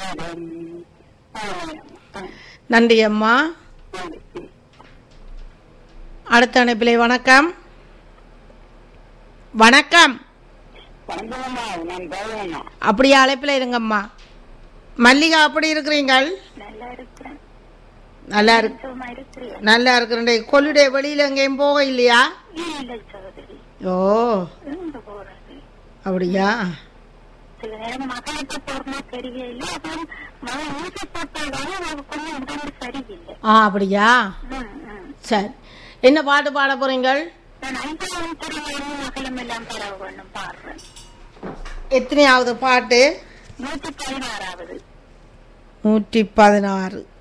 பாடம் நன்றி அம்மா அடுத்த அனுப்பிலை வணக்கம் வணக்கம் வணக்கம்மா நான் தேவையா அப்படியே அழைப்பில் இருங்கம்மா மல்லிகா அப்படி இருக்கிறீங்கள் நல்லா இருக்கிறேன் நல்லா இருக்கு சும்மா இருக்கிறேன் நல்லா இருக்கிறேன் கொல்லுடைய வெளியில எங்கேயும் போக இல்லையா இல்லை சகோதரி ஓ இருந்து போறது அப்படியா சில நேரம் மகளுக்கு போறமா தெரியல அப்புறம் மகன் ஊசி போட்டதால அவருக்கு கொஞ்சம் உடம்பு சரியில்லை ஆ அப்படியா ம், ம். சரி என்ன பாட்டு பாட போறீங்கள் நான் ஐந்தாவது துறையிலிருந்து மகளும் எல்லாம் பெற வேண்டும் பாடுறேன் எத்தனையாவது பாட்டு நூத்தி பதினாறாவது நூற்றி பதினாறு